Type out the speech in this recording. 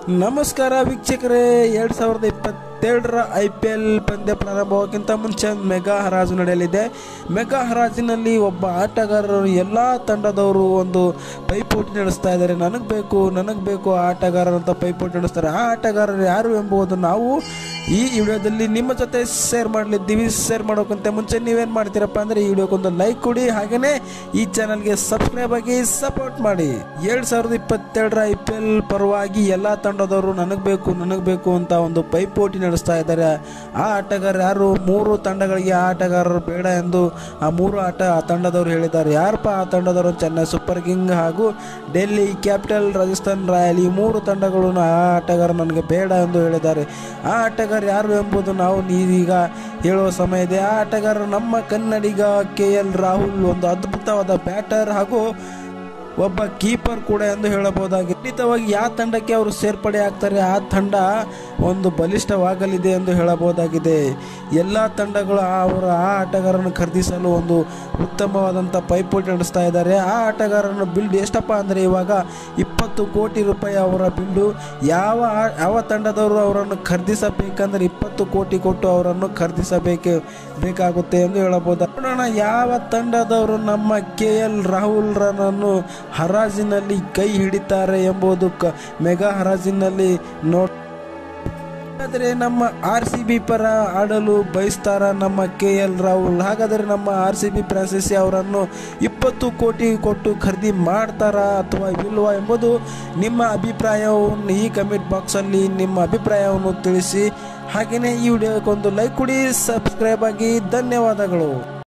ನಮಸ್ಕಾರ ವೀಕ್ಷಕರೇ ಎರಡು ಸಾವಿರದ ಇಪ್ಪತ್ತೆರಡರ ಐ ಪಿ ಎಲ್ ಪಂದ್ಯ ಪ್ರಾರಂಭವಾಗಕ್ಕಿಂತ ಮುಂಚೆ ಮೆಗಾ ಹರಾಜು ನಡೆಯಲಿದೆ ಮೆಗಾ ಹರಾಜಿನಲ್ಲಿ ಒಬ್ಬ ಆಟಗಾರರು ಎಲ್ಲ ತಂಡದವರು ಒಂದು ಪೈಪೋಟಿ ನಡೆಸ್ತಾ ಇದ್ದಾರೆ ನನಗೆ ಬೇಕು ನನಗೆ ಬೇಕು ಆ ಆಟಗಾರರು ಅಂತ ಪೈಪೋಟಿ ನಡೆಸ್ತಾರೆ ಆ ಆಟಗಾರರು ಯಾರು ಎಂಬುದು ನಾವು ಈ ವಿಡಿಯೋದಲ್ಲಿ ನಿಮ್ಮ ಜೊತೆ ಶೇರ್ ಮಾಡಲಿದ್ದೀವಿ ಶೇರ್ ಮಾಡೋಕ್ಕಿಂತ ಮುಂಚೆ ನೀವೇನು ಮಾಡ್ತೀರಪ್ಪ ಅಂದರೆ ಈ ವಿಡಿಯೋಕ್ಕೊಂದು ಲೈಕ್ ಕೊಡಿ ಹಾಗೆಯೇ ಈ ಚಾನಲ್ಗೆ ಸಬ್ಸ್ಕ್ರೈಬ್ ಆಗಿ ಸಪೋರ್ಟ್ ಮಾಡಿ ಎರಡು ಸಾವಿರದ ಇಪ್ಪತ್ತೆರಡರ ಐ ಪಿ ಎಲ್ ಪರವಾಗಿ ಎಲ್ಲ ತಂಡದವರು ನನಗೆ ಬೇಕು ನನಗೆ ಬೇಕು ಅಂತ ಒಂದು ಪೈಪೋಟಿ ನಡೆಸ್ತಾ ಇದ್ದಾರೆ ಆ ಆಟಗಾರ ಯಾರು ಮೂರು ತಂಡಗಳಿಗೆ ಆ ಆಟಗಾರರು ಬೇಡ ಎಂದು ಆ ಮೂರು ಆಟ ಆ ತಂಡದವರು ಹೇಳಿದ್ದಾರೆ ಯಾರಪ್ಪ ಆ ತಂಡದವರು ಚೆನ್ನೈ ಸೂಪರ್ ಕಿಂಗ್ ಹಾಗೂ ಡೆಲ್ಲಿ ಕ್ಯಾಪಿಟಲ್ ರಾಜಸ್ಥಾನ್ ರಾಯಲ್ ಈ ಮೂರು ತಂಡಗಳು ಆ ಆಟಗಾರ ನನಗೆ ಬೇಡ ಎಂದು ಹೇಳಿದ್ದಾರೆ ಆ ಆಟಗಾರ ಯಾರು ಎಂಬುದು ನಾವು ಈಗ ಹೇಳುವ ಸಮಯ ಇದೆ ಆ ಆಟಗಾರ ನಮ್ಮ ಕನ್ನಡಿಗ ಕೆ ಎಲ್ ರಾಹುಲ್ ಒಂದು ಅದ್ಭುತವಾದ ಬ್ಯಾಟರ್ ಹಾಗೂ ಒಬ್ಬ ಕೀಪರ್ ಕೂಡ ಎಂದು ಹೇಳಬಹುದಾಗಿದೆ ಖಂಡಿತವಾಗಿ ಯಾವ ತಂಡಕ್ಕೆ ಅವರು ಸೇರ್ಪಡೆ ಆಗ್ತಾರೆ ಆ ತಂಡ ಒಂದು ಬಲಿಷ್ಠವಾಗಲಿದೆ ಎಂದು ಹೇಳಬಹುದಾಗಿದೆ ಎಲ್ಲ ತಂಡಗಳು ಅವರ ಆ ಆಟಗಾರರನ್ನು ಖರೀದಿಸಲು ಒಂದು ಉತ್ತಮವಾದಂಥ ಪೈಪೋಟಿ ನಡೆಸ್ತಾ ಇದ್ದಾರೆ ಆ ಆಟಗಾರನ ಬಿಲ್ಡ್ ಎಷ್ಟಪ್ಪ ಅಂದರೆ ಇವಾಗ ಇಪ್ಪತ್ತು ಕೋಟಿ ರೂಪಾಯಿ ಅವರ ಬಿಲ್ಡು ಯಾವ ಆ- ಯಾವ ತಂಡದವರು ಅವರನ್ನು ಖರೀದಿಸಬೇಕಂದ್ರೆ ಇಪ್ಪತ್ತು ಕೋಟಿ ಕೊಟ್ಟು ಅವರನ್ನು ಖರೀದಿಸಬೇಕು ಬೇಕಾಗುತ್ತೆ ಎಂದು ಹೇಳಬಹುದು ನೋಡೋಣ ಯಾವ ತಂಡದವರು ನಮ್ಮ ಕೆ ಎಲ್ ರಾಹುಲ್ ರನ್ನು ಹರಾಜಿನಲ್ಲಿ ಕೈ ಹಿಡಿತಾರೆ ಎಂಬುದು ಕ- ಮೆಗಾ ಹರಾಜಿನಲ್ಲಿ ನೋಡ್ ಹಾಗಾದರೆ ನಮ್ಮ ಆರ್ ಸಿ ಬಿ ಪರ ಆಡಲು ಬಯಸ್ತಾರ ನಮ್ಮ ಕೆ ಎಲ್ ರಾಹುಲ್ ಹಾಗಾದರೆ ನಮ್ಮ ಆರ್ ಸಿ ಬಿ ಫ್ರಾನ್ಸಿಸಿ ಅವರನ್ನು ಇಪ್ಪತ್ತು ಕೋಟಿ ಕೊಟ್ಟು ಖರೀದಿ ಮಾಡ್ತಾರಾ ಅಥವಾ ಇಲ್ವಾ ಎಂಬುದು ನಿಮ್ಮ ಅಭಿಪ್ರಾಯವನ್ನು ಈ ಕಮೆಂಟ್ ಬಾಕ್ಸಲ್ಲಿ ನಿಮ್ಮ ಅಭಿಪ್ರಾಯವನ್ನು ತಿಳಿಸಿ ಹಾಗೆಯೇ ಈ ವಿಡಿಯೋಕ್ಕೊಂದು ಲೈಕ್ ಕೊಡಿ ಸಬ್ಸ್ಕ್ರೈಬ್ ಆಗಿ ಧನ್ಯವಾದಗಳು